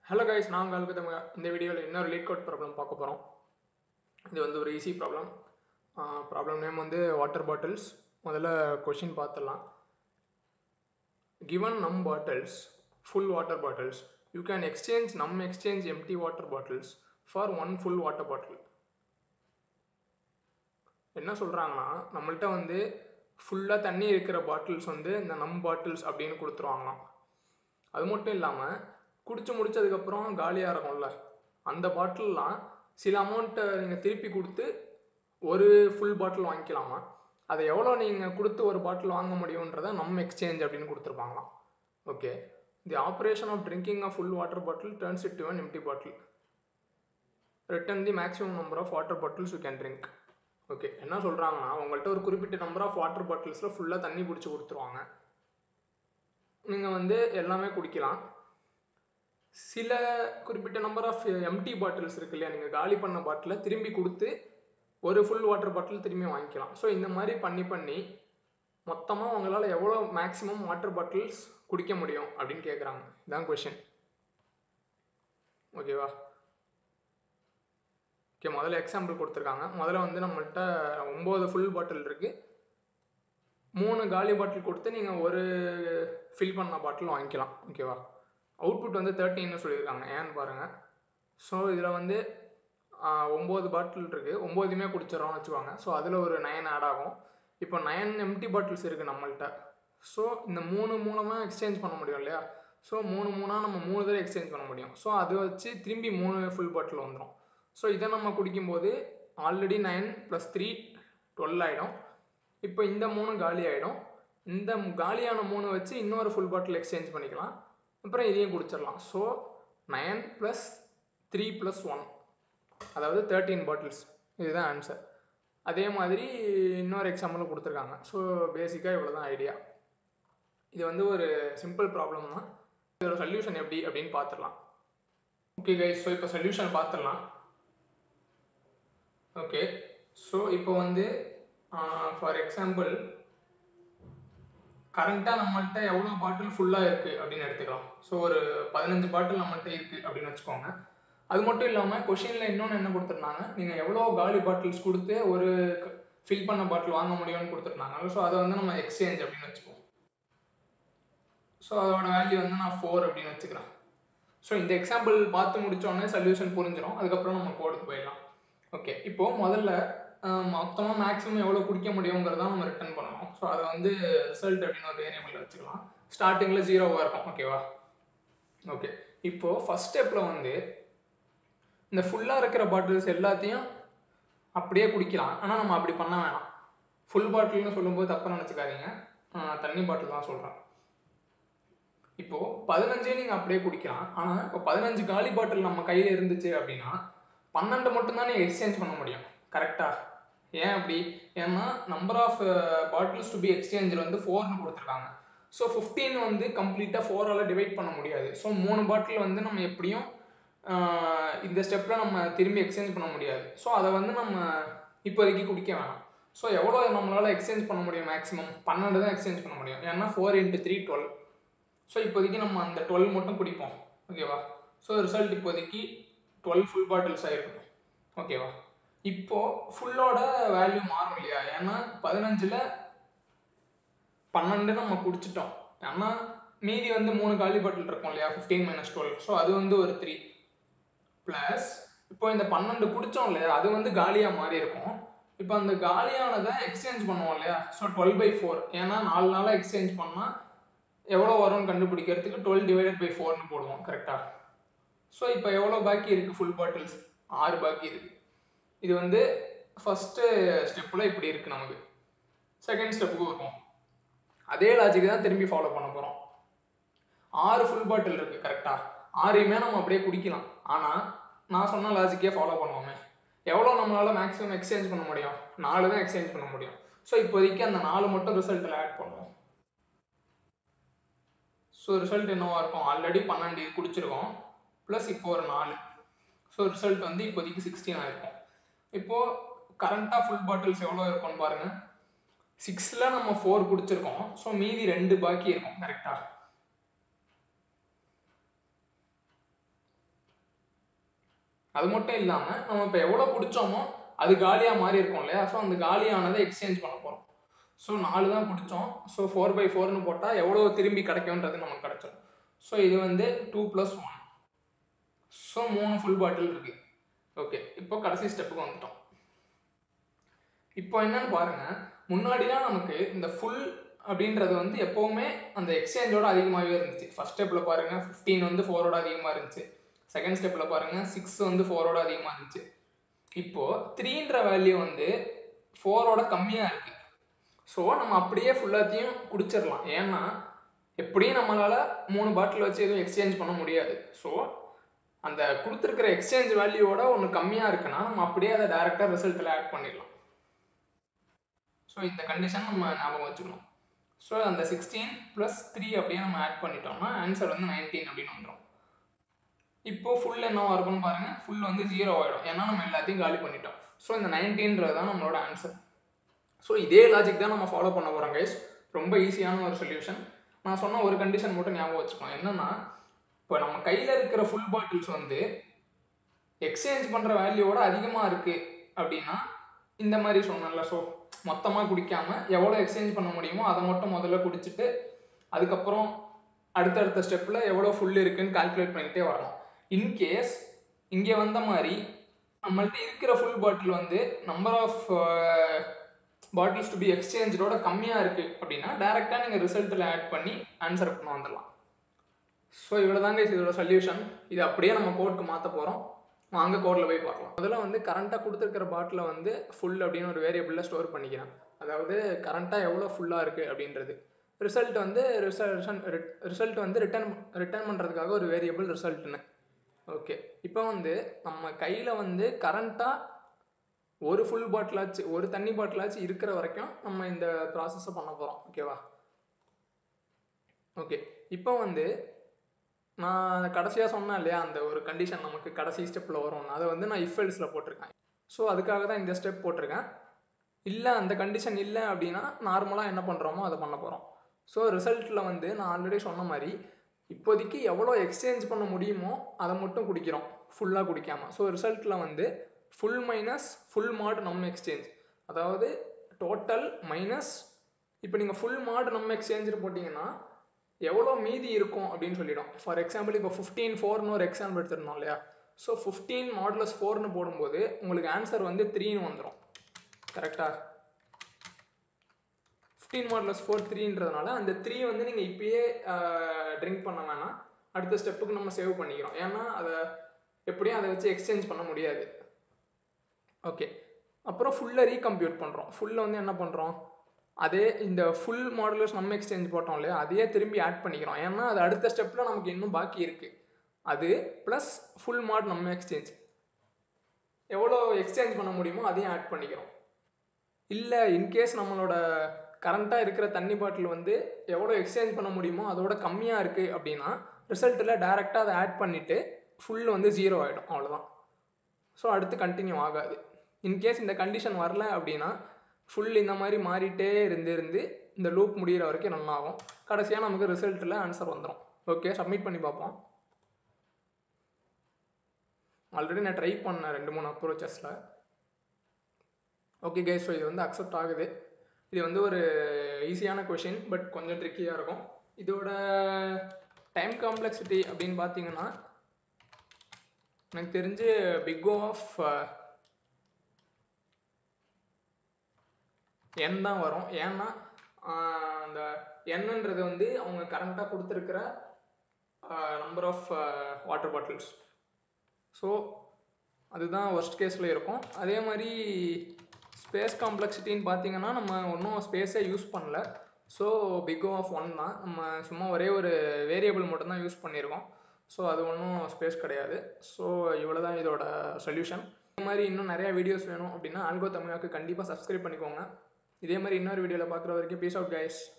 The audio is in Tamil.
ஹலோ கைஸ் நான் உங்களுக்கு தமிழ் இந்த வீடியோவில் இன்னொரு லீட் கோட் ப்ராப்ளம் பார்க்க போகிறோம் இது வந்து ஒரு ஈஸி ப்ராப்ளம் ப்ராப்ளம் நேம் வந்து வாட்டர் பாட்டில்ஸ் முதல்ல கொஷின் பார்த்துடலாம் given num bottles full water bottles you can exchange num exchange empty water bottles for one full water bottle என்ன சொல்கிறாங்கன்னா நம்மள்ட்ட வந்து ஃபுல்லாக தண்ணி இருக்கிற பாட்டில்ஸ் வந்து இந்த நம் பாட்டில்ஸ் அப்படின்னு கொடுத்துருவாங்களாம் அது மட்டும் இல்லாமல் குடிச்சு முடிச்சதுக்கப்புறம் காலியாக இருக்கும்ல அந்த பாட்டில்லாம் சில அமௌண்ட்டை நீங்கள் திருப்பி கொடுத்து ஒரு ஃபுல் பாட்டில் வாங்கிக்கலாமா அதை எவ்வளோ நீங்கள் கொடுத்து ஒரு பாட்டில் வாங்க முடியுன்றதை நம்ம எக்ஸ்சேஞ்ச் அப்படின்னு கொடுத்துருப்பாங்களாம் okay the operation of drinking a full water bottle turns it to an empty bottle return the maximum number of water bottles you can drink okay என்ன சொல்கிறாங்கன்னா உங்கள்கிட்ட ஒரு குறிப்பிட்ட நம்பர் ஆஃப் வாட்டர் பாட்டில்ஸில் ஃபுல்லாக தண்ணி பிடிச்சி கொடுத்துருவாங்க நீங்கள் வந்து எல்லாமே குடிக்கலாம் சில குறிப்பிட்ட நம்பர் ஆஃப் எம்டி பாட்டில்ஸ் இருக்கு இல்லையா நீங்கள் காலி பண்ண பாட்டிலை திரும்பி கொடுத்து ஒரு ஃபுல் வாட்டர் பாட்டில் திரும்பி வாங்கிக்கலாம் ஸோ இந்த மாதிரி பண்ணி பண்ணி மொத்தமாக உங்களால் எவ்வளோ மேக்ஸிமம் வாட்டர் பாட்டில்ஸ் குடிக்க முடியும் அப்படின்னு கேட்குறாங்க இதான் கொஷின் ஓகேவா ஓகே முதல்ல எக்ஸாம்பிள் கொடுத்துருக்காங்க முதல்ல வந்து நம்மள்கிட்ட ஒம்பது ஃபுல் பாட்டில் இருக்குது மூணு காலி பாட்டில் கொடுத்து நீங்கள் ஒரு ஃபில் பண்ண பாட்டில் வாங்கிக்கலாம் ஓகேவா அவுட்புட் வந்து தேர்ட்டின்னு சொல்லியிருக்காங்க ஏன்னு பாருங்கள் ஸோ இதில் வந்து ஒம்பது பாட்டில் இருக்குது ஒம்போதுமே குடிச்சிடறோம்னு வச்சுக்கோங்க ஸோ அதில் ஒரு நயன் ஆட் ஆகும் இப்போ நயன் எம்டி பாட்டில்ஸ் இருக்குது நம்மள்கிட்ட ஸோ இந்த மூணு மூலமாக எக்ஸ்சேஞ்ச் பண்ண முடியும் இல்லையா ஸோ மூணு மூணாக நம்ம மூணு தடவை எக்ஸ்சேஞ்ச் பண்ண முடியும் ஸோ அதை வச்சு திரும்பி மூணு ஃபுல் பாட்டில் வந்துடும் ஸோ இதை நம்ம குடிக்கும்போது already nine plus three twelve ஆகிடும் இப்போ இந்த மூணு காலி ஆகிடும் இந்த காலியான மூணு வச்சு இன்னொரு ஃபுல் பாட்டில் எக்ஸ்சேஞ்ச் பண்ணிக்கலாம் அப்புறம் இதையும் குடிச்சிடலாம் so nine plus three plus one அதாவது தேர்ட்டீன் பாட்டில்ஸ் இதுதான் ஆன்சர் அதே மாதிரி இன்னொரு எக்ஸாம்பிளும் கொடுத்துருக்காங்க ஸோ பேசிக்காக இவ்வளோ தான் ஐடியா இது வந்து ஒரு சிம்பிள் ப்ராப்ளம் தான் இதோட சொல்யூஷன் எப்படி அப்படின்னு பார்த்துடலாம் ஓகே கைஸ் ஸோ இப்போ சொல்யூஷன் பார்த்துடலாம் ஓகே ஸோ இப்போ வந்து ஃபார் எக்ஸாம்பிள் கரண்ட்டாக நம்மள்கிட்ட எவ்வளோ பாட்டில் ஃபுல்லாக இருக்குது அப்படின்னு எடுத்துக்கலாம் ஸோ ஒரு பதினஞ்சு பாட்டில் நம்மள்கிட்ட இருக்குது அப்படின்னு வச்சுக்கோங்க அது மட்டும் இல்லாமல் கொஷினில் இன்னொன்று என்ன கொடுத்துருந்தாங்க நீங்கள் எவ்வளோ காலி பாட்டில்ஸ் கொடுத்து ஒரு ஃபில் பண்ண பாட்டில் வாங்க முடியும்னு கொடுத்துருந்தாங்க ஸோ அதை வந்து நம்ம எக்ஸ்சேஞ்ச் அப்படின்னு வச்சுப்போம் ஸோ அதோட வேல்யூ வந்து நான் ஃபோர் அப்படின்னு வச்சுக்கிறேன் ஸோ இந்த எக்ஸாம்பிள் பார்த்து முடித்தோடனே சொல்யூஷன் புரிஞ்சிடும் அதுக்கப்புறம் நம்ம கோடுக்கு போயிடலாம் ஓகே இப்போது முதல்ல மொத்தமாக மேக்ஸிமம் எவ்வளோ குடிக்க முடியுங்கிறத நம்ம ரிட்டர்ன் பண்ணணும் ஸோ அதை வந்து ரிசல்ட் அப்படின்னு ஒரு வேரியபிள் வச்சுக்கலாம் ஸ்டார்டிங்கில் ஜீரோவாக இருக்கும் ஓகேவா ஓகே இப்போது ஃபஸ்ட் ஸ்டெப்பில் வந்து இந்த ஃபுல்லாக இருக்கிற பாட்டில்ஸ் எல்லாத்தையும் அப்படியே குடிக்கலாம் ஆனால் நம்ம அப்படி பண்ண வேணாம் ஃபுல் பாட்டில்னு சொல்லும்போது தப்பாக நினச்சிக்காதீங்க தண்ணி பாட்டில் தான் சொல்கிறேன் இப்போது பதினஞ்சே நீங்கள் அப்படியே குடிக்கலாம் ஆனால் இப்போ பதினஞ்சு காலி பாட்டில் நம்ம கையில் இருந்துச்சு அப்படின்னா பன்னெண்டு மட்டும்தான் நீங்கள் எக்ஸ்சேஞ்ச் பண்ண முடியும் கரெக்டாக ஏன் அப்படி ஏன்னா number of bottles to be exchange வந்து ஃபோர்னு கொடுத்துருக்காங்க ஸோ ஃபிஃப்டீன் வந்து கம்ப்ளீட்டாக ஃபோரால் டிவைட் பண்ண முடியாது ஸோ மூணு பாட்டில் வந்து நம்ம எப்படியும் இந்த ஸ்டெப்பில் நம்ம திரும்பி எக்ஸ்சேஞ்ச் பண்ண முடியாது ஸோ அதை வந்து நம்ம இப்போதைக்கு குடிக்க வேணாம் ஸோ எவ்வளோ நம்மளால் எக்ஸ்சேஞ்ச் பண்ண முடியும் மேக்ஸிமம் பன்னெண்டு தான் எக்ஸ்சேஞ்ச் பண்ண முடியும் ஏன்னா four into three twelve so இப்போதைக்கு நம்ம அந்த டுவெல் மட்டும் குடிப்போம் ஓகேவா ஸோ ரிசல்ட் இப்போதைக்கு டுவெல் ஃபுல் பாட்டில்ஸ் ஆகிருக்கும் ஓகேவா இப்போது ஃபுல்லோட வேல்யூ மாறும் இல்லையா ஏன்னா பதினஞ்சில் பன்னெண்டு நம்ம குடிச்சிட்டோம் ஏன்னா மீதி வந்து மூணு காலி பாட்டில் இருக்கும் இல்லையா ஃபிஃப்டீன் மைனஸ் டுவெல் ஸோ அது வந்து ஒரு த்ரீ ப்ளஸ் இப்போ இந்த பன்னெண்டு குடித்தோம் இல்லையா அது வந்து காலியாக மாறி இருக்கும் இப்போ அந்த காலியானதை எக்ஸ்சேஞ்ச் பண்ணுவோம் இல்லையா ஸோ டுவெல் பை ஃபோர் ஏன்னா நாலு நாளாக எக்ஸ்சேஞ்ச் பண்ணால் எவ்வளோ வரும்னு கண்டுபிடிக்கிறதுக்கு டுவெல் டிவைடட் பை ஃபோர்னு போடுவோம் கரெக்டாக ஸோ இப்போ எவ்வளோ பாக்கி இருக்குது ஃபுல் பாட்டில்ஸ் ஆறு பாக்கி இருக்குது இது வந்து ஃபஸ்ட்டு ஸ்டெப்பில் இப்படி இருக்குது நமக்கு செகண்ட் ஸ்டெப்புக்கு வருவோம் அதே லாஜிக் தான் திரும்பி ஃபாலோ பண்ண போகிறோம் ஆறு ஃபுல் பாட்டில் இருக்குது கரெக்டாக ஆறையுமே நம்ம அப்படியே குடிக்கலாம் ஆனால் நான் சொன்ன லாஜிக்கே ஃபாலோ பண்ணுவோமே எவ்வளோ நம்மளால் மேக்ஸிமம் எக்ஸ்சேஞ்ச் பண்ண முடியும் நாலு தான் எக்ஸ்சேஞ்ச் பண்ண முடியும் ஸோ இப்போதைக்கு அந்த நாலு மட்டும் ரிசல்ட்டில் ஆட் பண்ணுவோம் ஸோ ரிசல்ட் என்னவா இருக்கும் ஆல்ரெடி பன்னெண்டு குடிச்சிருக்கோம் ப்ளஸ் இப்போ ஒரு நாலு ஸோ ரிசல்ட் வந்து இப்போதைக்கு சிக்ஸ்டீன் ஆயிருக்கும் இப்போது கரண்ட்டாக ஃபுல் பாட்டில்ஸ் எவ்வளோ இருக்கும்னு பாருங்கள் சிக்ஸில் நம்ம ஃபோர் குடிச்சிருக்கோம் ஸோ மீதி ரெண்டு பாக்கி இருக்கும் கரெக்டாக அது மட்டும் இல்லாமல் நம்ம இப்போ எவ்வளோ பிடிச்சோமோ அது காலியாக மாறி இருக்கும் இல்லையா ஸோ அந்த காலியானதை எக்ஸ்சேஞ்ச் பண்ண போகிறோம் ஸோ நாலு தான் பிடிச்சோம் ஸோ ஃபோர் பை ஃபோர்னு போட்டால் எவ்வளோ திரும்பி கிடைக்கும்ன்றது நமக்கு கிடைச்சிடும் ஸோ இது வந்து டூ ப்ளஸ் ஒன் ஸோ மூணு ஃபுல் பாட்டில் இருக்கு ஓகே இப்போ கடைசி ஸ்டெப்புக்கு வந்துட்டோம் இப்போ என்னன்னு பாருங்க முன்னாடிலாம் நமக்கு இந்த ஃபுல் அப்படின்றது வந்து எப்போவுமே அந்த எக்ஸ்சேஞ்சோட அதிகமாகவே இருந்துச்சு ஃபர்ஸ்ட் ஸ்டெப்பில் பாருங்க ஃபிஃப்டீன் வந்து ஃபோரோட அதிகமாக இருந்துச்சு செகண்ட் ஸ்டெப்பில் பாருங்க சிக்ஸ் வந்து ஃபோரோட அதிகமாக இருந்துச்சு இப்போ த்ரீன்ற வேல்யூ வந்து ஃபோரோட கம்மியாக இருக்கு ஸோ நம்ம அப்படியே ஃபுல்லாத்தையும் குடிச்சிடலாம் ஏன்னா எப்படியும் நம்மளால மூணு பாட்டில் வச்சு எதுவும் எக்ஸ்சேஞ்ச் பண்ண முடியாது ஸோ அந்த கொடுத்துருக்கிற எக்ஸ்சேஞ்ச் வேல்யூவோட ஒன்று கம்மியாக இருக்குன்னா நம்ம அப்படியே அதை டேரெக்டாக ரிசல்ட்டில் ஆட் பண்ணிடலாம் ஸோ இந்த கண்டிஷன் நம்ம ஞாபகம் வச்சுக்கணும் ஸோ அந்த சிக்ஸ்டீன் ப்ளஸ் த்ரீ அப்படியே நம்ம ஆட் பண்ணிட்டோம்னா ஆன்சர் வந்து நைன்டீன் அப்படின்னு வந்துடும் இப்போ ஃபுல் என்னவா இருக்கும்னு பாருங்க ஃபுல் வந்து ஜீரோ ஆகிடும் ஏன்னா நம்ம எல்லாத்தையும் காலி பண்ணிட்டோம் ஸோ இந்த நைன்டீன்றது தான் நம்மளோட ஆன்சர் ஸோ இதே லாஜிக் தான் நம்ம ஃபாலோ பண்ண போகிறோம் கைஸ் ரொம்ப ஈஸியான ஒரு சொல்யூஷன் நான் சொன்ன ஒரு கண்டிஷன் மட்டும் ஞாபகம் வச்சுக்கணும் என்னன்னா இப்போ நம்ம கையில் இருக்கிற ஃபுல் பாட்டில்ஸ் வந்து எக்ஸ்சேஞ்ச் பண்ணுற வேல்யூவோட அதிகமாக இருக்குது அப்படின்னா இந்த மாதிரி சொன்னேன்ல ஸோ மொத்தமாக குடிக்காம எவ்வளோ எக்ஸ்சேஞ்ச் பண்ண முடியுமோ அதை மட்டும் முதல்ல குடிச்சிட்டு அதுக்கப்புறம் அடுத்தடுத்த ஸ்டெப்பில் எவ்வளோ ஃபுல் இருக்குன்னு கால்குலேட் பண்ணிகிட்டே வரலாம் இன்கேஸ் இங்கே வந்த மாதிரி நம்மள்ட்ட இருக்கிற ஃபுல் பாட்டில் வந்து number of bottles to be எக்ஸ்சேஞ்சோட கம்மியாக இருக்குது அப்படின்னா டேரெக்டாக நீங்கள் ரிசல்ட்டில் ஆட் பண்ணி ஆன்சர் பண்ண வந்துடலாம் ஸோ இவ்வளோ தாங்க இதோட சொல்யூஷன் இது அப்படியே நம்ம கோடுக்கு மாற்ற போகிறோம் வாங்க கோடில் போய் பார்க்கலாம் முதல்ல வந்து கரண்ட்டாக கொடுத்துருக்கிற பாட்டில் வந்து ஃபுல் அப்படின்னு ஒரு வேரியபிளில் ஸ்டோர் பண்ணிக்கிறேன் அதாவது கரண்ட்டாக எவ்வளோ ஃபுல்லாக இருக்குது அப்படின்றது ரிசல்ட் வந்து ரிசல்ட் வந்து ரிட்டர்ன் ரிட்டர்ன் பண்ணுறதுக்காக ஒரு வேரியபிள் ரிசல்ட்னு ஓகே இப்போ வந்து நம்ம கையில் வந்து கரண்ட்டாக ஒரு ஃபுல் பாட்டிலாச்சு ஒரு தண்ணி பாட்டிலாச்சு இருக்கிற வரைக்கும் நம்ம இந்த ப்ராசஸை பண்ண போகிறோம் ஓகேவா ஓகே இப்போ வந்து நான் கடைசியாக சொன்னேன் இல்லையா அந்த ஒரு கண்டிஷன் நமக்கு கடைசி ஸ்டெப்பில் வரும்னு அதை வந்து நான் இஃபெல்ஸில் போட்டிருக்கேன் ஸோ அதுக்காக தான் இந்த ஸ்டெப் போட்டிருக்கேன் இல்லை அந்த கண்டிஷன் இல்லை அப்படின்னா நார்மலாக என்ன பண்ணுறோமோ அதை பண்ண போகிறோம் ஸோ ரிசல்ட்டில் வந்து நான் ஆல்ரெடி சொன்ன மாதிரி இப்போதைக்கு எவ்வளோ எக்ஸ்சேஞ்ச் பண்ண முடியுமோ அதை மட்டும் குடிக்கிறோம் ஃபுல்லாக குடிக்காமல் ஸோ ரிசல்ட்டில் வந்து ஃபுல் மைனஸ் ஃபுல் மாட் நம்ம எக்ஸ்சேஞ்ச் அதாவது டோட்டல் மைனஸ் இப்போ நீங்கள் ஃபுல் மாட் நம்ம எக்ஸ்சேஞ்சில் போட்டிங்கன்னா எவ்வளோ மீதி இருக்கும் அப்படின்னு சொல்லிடும் ஃபார் எக்ஸாம்பிள் இப்போ ஃபிஃப்டீன் ஃபோர்னு ஒரு எக்ஸாம்பிள் எடுத்துருந்தோம் இல்லையா ஸோ ஃபிஃப்டீன் மாடலஸ் ஃபோர்னு போடும்போது உங்களுக்கு ஆன்சர் வந்து த்ரீன்னு வந்துடும் கரெக்டாக ஃபிஃப்டீன் மாடலஸ் ஃபோர் த்ரீன்றதுனால அந்த த்ரீ வந்து நீங்கள் இப்பயே ட்ரிங்க் பண்ண வேணாம் அடுத்த ஸ்டெப்புக்கு நம்ம சேவ் பண்ணிக்கிறோம் ஏன்னா அதை எப்படியும் அதை வச்சு எக்ஸ்சேஞ்ச் பண்ண முடியாது ஓகே அப்புறம் ஃபுல்லாக ரீகம்ப்யூட் பண்ணுறோம் ஃபுல்லில் வந்து என்ன பண்ணுறோம் அதே இந்த ஃபுல் மாடலர்ஸ் நம்ம எக்ஸ்சேஞ்ச் போட்டோம் இல்லையா அதையே திரும்பி ஆட் பண்ணிக்கிறோம் ஏன்னா அது அடுத்த ஸ்டெப்பில் நமக்கு இன்னும் பாக்கி இருக்குது அது ப்ளஸ் ஃபுல் மாட் நம்ம எக்ஸ்சேஞ்ச் எவ்வளோ எக்ஸ்சேஞ்ச் பண்ண முடியுமோ அதையும் ஆட் பண்ணிக்கிறோம் இல்லை இன்கேஸ் நம்மளோட கரண்ட்டாக இருக்கிற தண்ணி பாட்டில் வந்து எவ்வளோ எக்ஸ்சேஞ்ச் பண்ண முடியுமோ அதோட கம்மியாக இருக்குது அப்படின்னா ரிசல்ட்டில் டேரெக்டாக அதை ஆட் பண்ணிவிட்டு ஃபுல் வந்து ஜீரோ ஆகிடும் அவ்வளோதான் ஸோ அடுத்து கண்டினியூ ஆகாது இன்கேஸ் இந்த கண்டிஷன் வரல அப்படின்னா ஃபுல் இந்த மாதிரி மாறிட்டே இருந்து இருந்து இந்த லூப் முடிகிற வரைக்கும் ரன் ஆகும் கடைசியாக நமக்கு ரிசல்ட்டில் ஆன்சர் வந்துடும் ஓகே சப்மிட் பண்ணி பார்ப்போம் ஆல்ரெடி நான் ட்ரை பண்ணேன் ரெண்டு மூணு அப்ரோச்சஸில் ஓகே கேஸ் ஸோ இது வந்து அக்செப்ட் ஆகுது இது வந்து ஒரு ஈஸியான கொஷின் பட் கொஞ்சம் ட்ரிக்கியாக இருக்கும் இதோட டைம் காம்ப்ளெக்சிட்டி அப்படின்னு பார்த்தீங்கன்னா எனக்கு தெரிஞ்சு பிக் ஆஃப் என் தான் வரும் ஏன்னா அந்த என்னன்றது வந்து அவங்க கரண்ட்டாக கொடுத்துருக்கிற number of water bottles so அதுதான் ஒர்ஸ்ட் கேஸில் இருக்கும் அதே மாதிரி ஸ்பேஸ் காம்ப்ளெக்சிட்டின்னு பார்த்தீங்கன்னா நம்ம ஒன்றும் ஸ்பேஸே யூஸ் பண்ணல ஸோ பிகோ ஆஃப் ஒன் தான் நம்ம சும்மா ஒரே ஒரு வேரியபிள் மட்டும்தான் யூஸ் பண்ணியிருக்கோம் ஸோ அது ஒன்றும் ஸ்பேஸ் கிடையாது ஸோ இவ்வளோ தான் இதோட சொல்யூஷன் இதே மாதிரி இன்னும் நிறையா வீடியோஸ் வேணும் அப்படின்னா ஆல்கோ தமிழாக்கு கண்டிப்பாக சப்ஸ்கிரைப் பண்ணிக்கோங்க இதே மாதிரி இன்னொரு வீடியோவில் பார்க்குற வரைக்கும் பீஸ் அவுட் கைஸ்